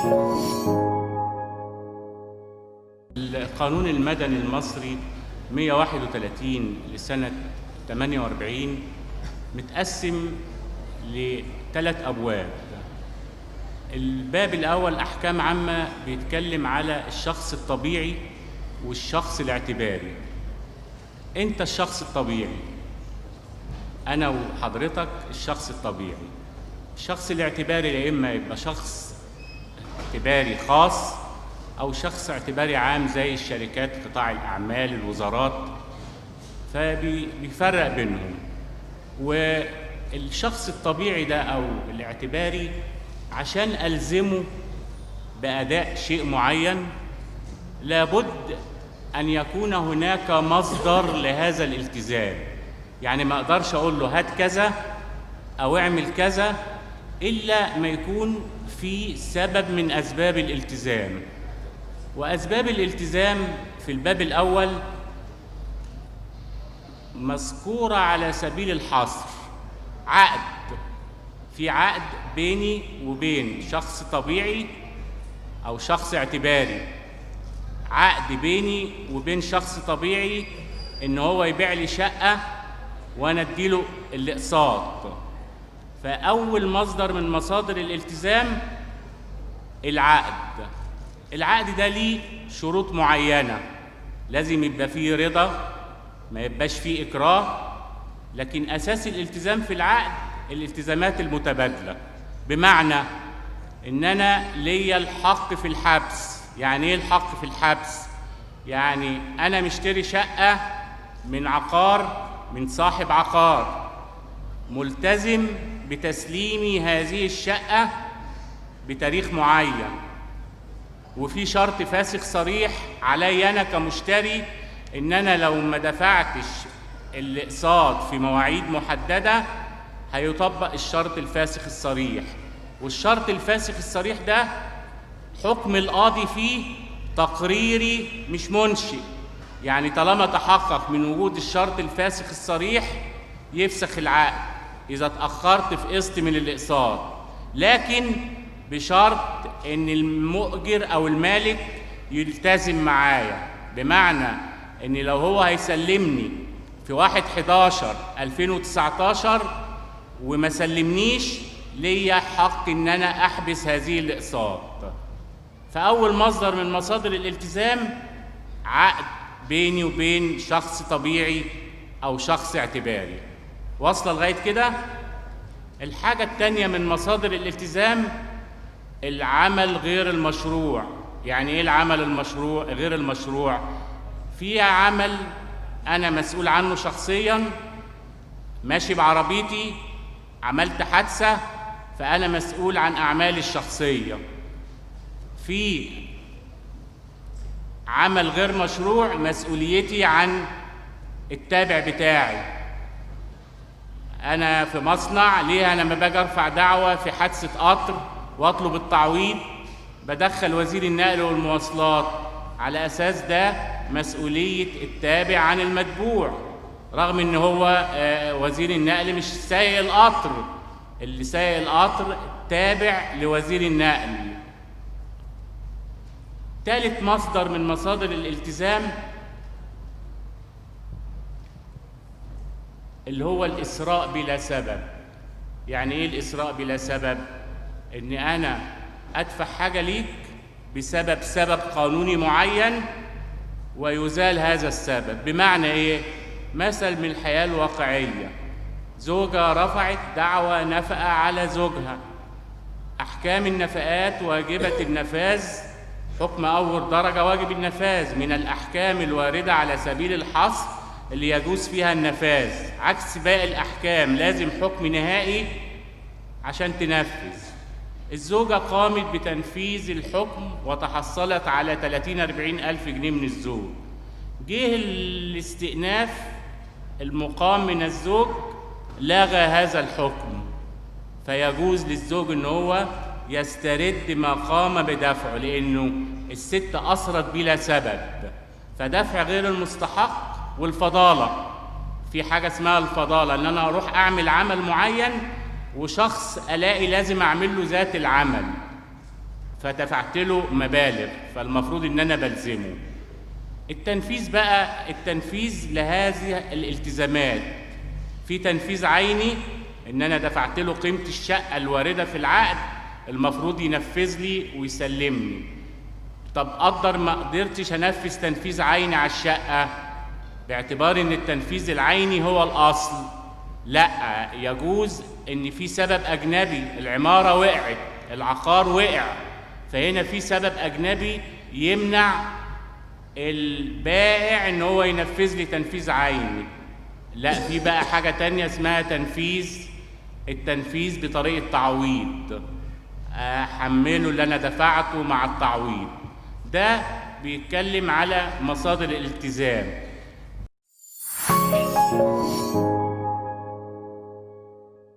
القانون المدني المصري 131 لسنة 48 متقسم لثلاث أبواب الباب الأول أحكام عامة بيتكلم على الشخص الطبيعي والشخص الاعتباري أنت الشخص الطبيعي أنا وحضرتك الشخص الطبيعي الشخص الاعتباري يا إما يبقى شخص اعتباري خاص أو شخص اعتباري عام زي الشركات قطاع الأعمال الوزارات فبيفرق بينهم والشخص الطبيعي ده أو الاعتباري عشان ألزمه بأداء شيء معين لابد أن يكون هناك مصدر لهذا الالتزام يعني ما أقدرش أقول له هات كذا أو اعمل كذا إلا ما يكون في سبب من أسباب الالتزام وأسباب الالتزام في الباب الأول مذكورة على سبيل الحصر عقد في عقد بيني وبين شخص طبيعي أو شخص اعتباري عقد بيني وبين شخص طبيعي إن هو يبيع لي شقة وأنا أديله الأقساط فأول مصدر من مصادر الالتزام العقد العقد ده ليه شروط معينة لازم يبقى فيه رضا ما يبقاش فيه إكراه لكن أساس الالتزام في العقد الالتزامات المتبادلة بمعنى إن أنا ليا الحق في الحبس يعني إيه الحق في الحبس؟ يعني أنا مشتري شقة من عقار من صاحب عقار ملتزم بتسليمي هذه الشقة بتاريخ معين وفي شرط فاسخ صريح علي انا كمشتري ان انا لو ما دفعتش الاقساط في مواعيد محدده هيطبق الشرط الفاسخ الصريح والشرط الفاسخ الصريح ده حكم القاضي فيه تقريري مش منشئ يعني طالما تحقق من وجود الشرط الفاسخ الصريح يفسخ العقد اذا اتاخرت في قسط من الاقساط لكن بشرط ان المؤجر او المالك يلتزم معايا بمعنى ان لو هو هيسلمني في 1 11 2019 وما سلمنيش ليا حق ان انا احبس هذه الاقساط فاول مصدر من مصادر الالتزام عقد بيني وبين شخص طبيعي او شخص اعتباري واصله لغايه كده الحاجه الثانيه من مصادر الالتزام العمل غير المشروع يعني ايه العمل المشروع غير المشروع في عمل انا مسؤول عنه شخصيا ماشي بعربيتي عملت حادثه فانا مسؤول عن اعمالي الشخصيه في عمل غير مشروع مسؤوليتي عن التابع بتاعي انا في مصنع ليه انا لما باجي ارفع دعوه في حادثه قطر واطلب التعويض بدخل وزير النقل والمواصلات على اساس ده مسؤوليه التابع عن المتبوع رغم ان هو وزير النقل مش سايق القطر اللي سايق القطر تابع لوزير النقل ثالث مصدر من مصادر الالتزام اللي هو الاسراء بلا سبب يعني ايه الاسراء بلا سبب ان انا ادفع حاجه ليك بسبب سبب قانوني معين ويزال هذا السبب بمعنى ايه مثل من الحياه الواقعيه زوجه رفعت دعوى نفقه على زوجها احكام النفقات واجبه النفاذ حكم اول درجه واجب النفاذ من الاحكام الوارده على سبيل الحصر اللي يجوز فيها النفاذ عكس باقي الاحكام لازم حكم نهائي عشان تنفذ الزوجة قامت بتنفيذ الحكم وتحصلت على 30 40 ألف جنيه من الزوج جه الاستئناف المقام من الزوج لغى هذا الحكم فيجوز للزوج ان هو يسترد ما قام بدفعه لانه الست اثرت بلا سبب فدفع غير المستحق والفضاله في حاجه اسمها الفضاله ان انا اروح اعمل عمل معين وشخص الاقي لازم اعمل له ذات العمل فدفعت له مبالغ فالمفروض ان انا بلزمه التنفيذ بقى التنفيذ لهذه الالتزامات في تنفيذ عيني ان انا دفعت له قيمه الشقه الوارده في العقد المفروض ينفذ لي ويسلمني طب قدر ما قدرتش انفذ تنفيذ عيني على الشقه باعتبار ان التنفيذ العيني هو الاصل لا يجوز ان في سبب اجنبي العماره وقعت العقار وقع فهنا في سبب اجنبي يمنع البائع ان هو ينفذ لي تنفيذ عيني لا في بقى حاجه تانية اسمها تنفيذ التنفيذ بطريقه تعويض احمله اللي انا دفعته مع التعويض ده بيتكلم على مصادر الالتزام